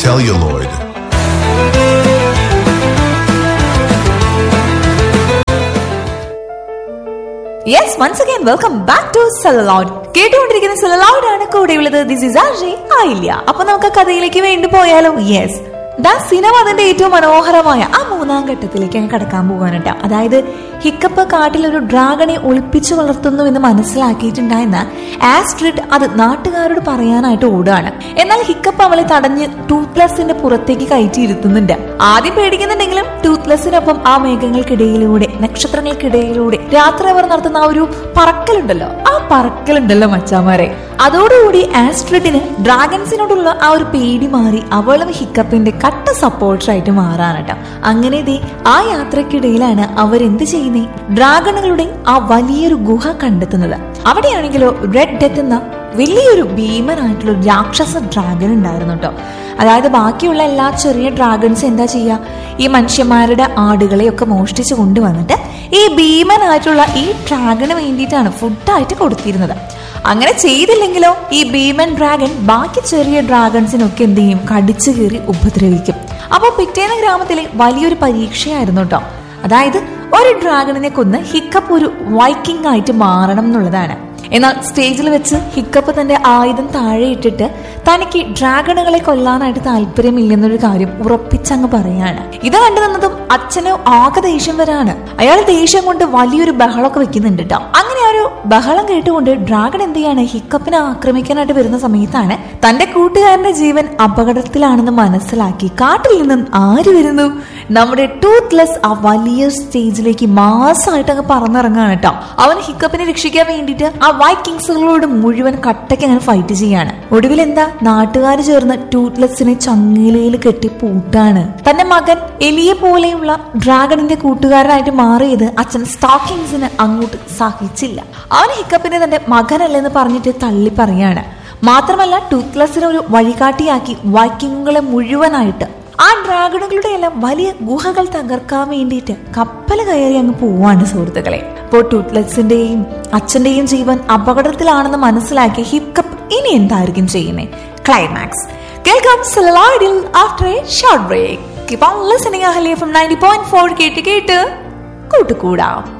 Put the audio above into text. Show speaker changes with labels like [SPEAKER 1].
[SPEAKER 1] celluloid.
[SPEAKER 2] Yes once again welcome back to celluloid കേട്ടുകൊണ്ടിരിക്കുന്ന celluloid ആണ് കൂടെയുള്ളത് ദിസ് ഇസ് ആർജെ ആയില്ല അപ്പൊ നമുക്ക് ആ കഥയിലേക്ക് വേണ്ടി പോയാലോ യെസ് ദാ സിനിമ അതിന്റെ ഏറ്റവും മനോഹരമായ ആ മൂന്നാം ഘട്ടത്തിലേക്ക് അങ്ങ് കടക്കാൻ പോകാനുണ്ട് അതായത് ഹിക്കപ്പ് കാട്ടിൽ ഒരു ഡ്രാഗണെ ഒളിപ്പിച്ചു വളർത്തുന്നു എന്ന് മനസ്സിലാക്കിയിട്ടുണ്ടായിരുന്ന ആസ്ട്രിഡ് അത് നാട്ടുകാരോട് പറയാനായിട്ട് ഓടുകയാണ് എന്നാൽ ഹിക്കപ്പ് അവളെ തടഞ്ഞ് ടൂത്ത്ലെസിന്റെ പുറത്തേക്ക് കയറ്റിയിരുത്തുന്നുണ്ട് ആദ്യം പേടിക്കുന്നുണ്ടെങ്കിലും ടൂത്ത്ലെസിനൊപ്പം ആ മേഘങ്ങൾക്കിടയിലൂടെ നക്ഷത്രങ്ങൾക്കിടയിലൂടെ രാത്രി അവർ നടത്തുന്ന ആ ഒരു പറക്കലുണ്ടല്ലോ ആ പറക്കലുണ്ടല്ലോ മച്ചാമാരെ അതോടുകൂടി ആസ്ട്രിഡിന് ഡ്രാഗൺസിനോടുള്ള ആ ഒരു പേടി മാറി അവളും ഹിക്കപ്പിന്റെ കട്ട സപ്പോർട്ടറായിട്ട് മാറാനട്ടോ അങ്ങനെ ദേ ആ യാത്രക്കിടയിലാണ് അവരെന്ത് ചെയ്യുന്നേ ഡ്രാഗണുകളുടെ ആ വലിയൊരു ഗുഹ കണ്ടെത്തുന്നത് അവിടെയാണെങ്കിലോ റെഡ് ഡെത്ത് എന്ന വലിയൊരു ഭീമനായിട്ടുള്ള ഒരു രാക്ഷസ ഡ്രാഗൺ ഉണ്ടായിരുന്നു കേട്ടോ അതായത് ബാക്കിയുള്ള എല്ലാ ചെറിയ ഡ്രാഗൺസ് എന്താ ചെയ്യുക ഈ മനുഷ്യന്മാരുടെ ആടുകളെയൊക്കെ മോഷ്ടിച്ച് കൊണ്ടുവന്നിട്ട് ഈ ഭീമനായിട്ടുള്ള ഈ ഡ്രാഗണ് വേണ്ടിയിട്ടാണ് ഫുഡായിട്ട് കൊടുത്തിരുന്നത് അങ്ങനെ ചെയ്തില്ലെങ്കിലോ ഈ ഭീമൻ ഡ്രാഗൺ ബാക്കി ചെറിയ ഡ്രാഗൺസിനൊക്കെ എന്ത് ചെയ്യും കടിച്ചു കീറി ഉപദ്രവിക്കും അപ്പോൾ പിറ്റേന്ന് ഗ്രാമത്തിലെ വലിയൊരു പരീക്ഷയായിരുന്നു കേട്ടോ അതായത് ഒരു ഡ്രാഗണിനെ കൊന്ന് ഹിക്കപ്പ് ഒരു വൈക്കിംഗ് ആയിട്ട് മാറണം എന്നുള്ളതാണ് എന്നാൽ സ്റ്റേജിൽ വെച്ച് ഹിക്കപ്പ് തന്റെ ആയുധം താഴെ ഇട്ടിട്ട് തനിക്ക് ഡ്രാഗണുകളെ കൊല്ലാനായിട്ട് താല്പര്യമില്ലെന്നൊരു കാര്യം ഉറപ്പിച്ചങ്ങ് പറയാണ് ഇത് കണ്ടു നിന്നതും അച്ഛന് ആകെ ദേഷ്യം വരാണ് അയാൾ ദേഷ്യം കൊണ്ട് വലിയൊരു ബഹളമൊക്കെ വെക്കുന്നുണ്ട് കേട്ടോ അങ്ങനെ ആ ഒരു ബഹളം കേട്ടുകൊണ്ട് ഡ്രാഗൺ എന്ത് ചെയ്യാണ് ഹിക്കപ്പിനെ ആക്രമിക്കാനായിട്ട് വരുന്ന സമയത്താണ് തന്റെ കൂട്ടുകാരന്റെ ജീവൻ അപകടത്തിലാണെന്ന് മനസ്സിലാക്കി കാട്ടിൽ നിന്നും ആര് വരുന്നു നമ്മുടെ ടൂത്ത്ലെസ് ആ വലിയ സ്റ്റേജിലേക്ക് മാസമായിട്ട് അങ്ങ് പറന്നിറങ്ങാണ് കേട്ടോ അവൻ ഹിക്കപ്പിനെ രക്ഷിക്കാൻ വേണ്ടിയിട്ട് ആ വൈക്കിങ്സുകളോട് മുഴുവൻ കട്ടയ്ക്ക് അങ്ങനെ ഫൈറ്റ് ചെയ്യാണ് ഒടുവിൽ എന്താ നാട്ടുകാർ ചേർന്ന് ടൂത്ത്ലെസ്സിനെ ചങ്ങലയിൽ കെട്ടി പൂട്ടാണ് തന്റെ മകൻ എലിയെ പോലെയുള്ള ഡ്രാഗണിന്റെ കൂട്ടുകാരനായിട്ട് മാറിയത് അച്ഛൻ സ്റ്റോക്കിങ്സിന് അങ്ങോട്ട് സഹിച്ചില്ല അവൻ ഹിക്കപ്പിനെ തന്റെ മകനല്ലെന്ന് പറഞ്ഞിട്ട് തള്ളി പറയാണ് മാത്രമല്ല ടൂത്ത്ലെസ്സിനെ ഒരു വഴികാട്ടിയാക്കി വൈക്കിങ്ങുകളെ മുഴുവനായിട്ട് ആ ഡ്രാഗണുകളുടെ എല്ലാം വലിയ ഗുഹകൾ തകർക്കാൻ വേണ്ടിയിട്ട് കപ്പൽ കയറി അങ്ങ് പോവാണ് സുഹൃത്തുക്കളെ അപ്പോൾ ടൂത്ത്ലെസിന്റെയും അച്ഛന്റെയും ജീവൻ അപകടത്തിലാണെന്ന് മനസ്സിലാക്കി ഹിക്കപ്പ് ഇനി എന്തായിരിക്കും ചെയ്യുന്നത് ക്ലൈമാക്സ് കേൾക്കാം സെലൈഡിൽ after a short break keep on listening Ahalia from ninety point four കേട്ട് കേട്ട് കൂട്ടുകൂടാം